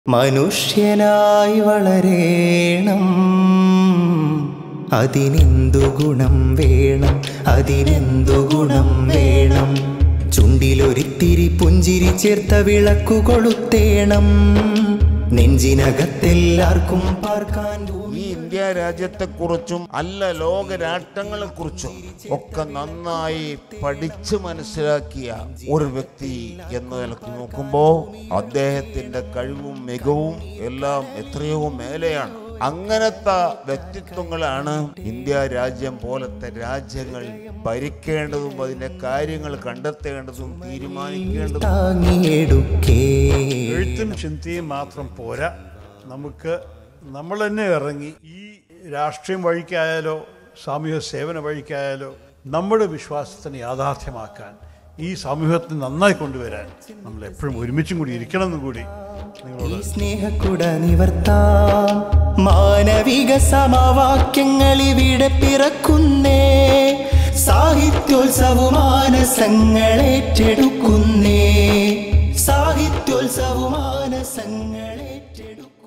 മനുഷ്യനായി വളരേണം അതിനെന്തു ഗുണം വേണം അതിനെന്തു ഗുണം വേണം ചുണ്ടിലൊരിത്തിരി പുഞ്ചിരി ചേർത്ത വിളക്കു കൊളുത്തേണം നെഞ്ചിനകത്തെല്ലാവർക്കും പാർക്കാൻ ഈ ഇന്ത്യ രാജ്യത്തെക്കുറിച്ചും അല്ല ലോക രാഷ്ട്രങ്ങളെക്കുറിച്ചും ഒക്കെ നന്നായി പഠിച്ച് മനസ്സിലാക്കിയ ഒരു വ്യക്തി എന്ന നിലക്ക് നോക്കുമ്പോൾ അദ്ദേഹത്തിന്റെ കഴിവും മികവും എല്ലാം എത്രയോ മേലെയാണ് അങ്ങനത്തെ വ്യക്തിത്വങ്ങളാണ് ഇന്ത്യ രാജ്യം പോലത്തെ രാജ്യങ്ങൾ ഭരിക്കേണ്ടതും അതിന്റെ കാര്യങ്ങൾ കണ്ടെത്തേണ്ടതും തീരുമാനിക്കേണ്ടതും താങ്ങിയെടുക്കേ എഴുത്തും ചിന്തയും മാത്രം പോരാ നമുക്ക് നമ്മൾ തന്നെ ഇറങ്ങി ഈ രാഷ്ട്രീയം വഴിക്കായാലോ സാമൂഹ്യ സേവന വഴിക്കായാലോ നമ്മുടെ വിശ്വാസത്തിന് യാഥാർത്ഥ്യമാക്കാൻ ഈ സമൂഹത്തിന് നന്നായി കൊണ്ടുവരാൻ നമ്മൾ എപ്പോഴും ഒരുമിച്ചും കൂടി ഇരിക്കണം എന്നും കൂടി നിങ്ങളോട് ഈ സ്നേഹക്കുട നിവർത്താം മാനവിക സമവാക്യങ്ങൾ ഇവിടെ പിറക്കുന്നേ സാഹിത്യോത്സവമാനസങ്ങൾ ഏറ്റെടുക്കുന്നേ സാഹിത്യോത്സവമാനസങ്ങൾ ഏറ്റെടുക്കുന്നേ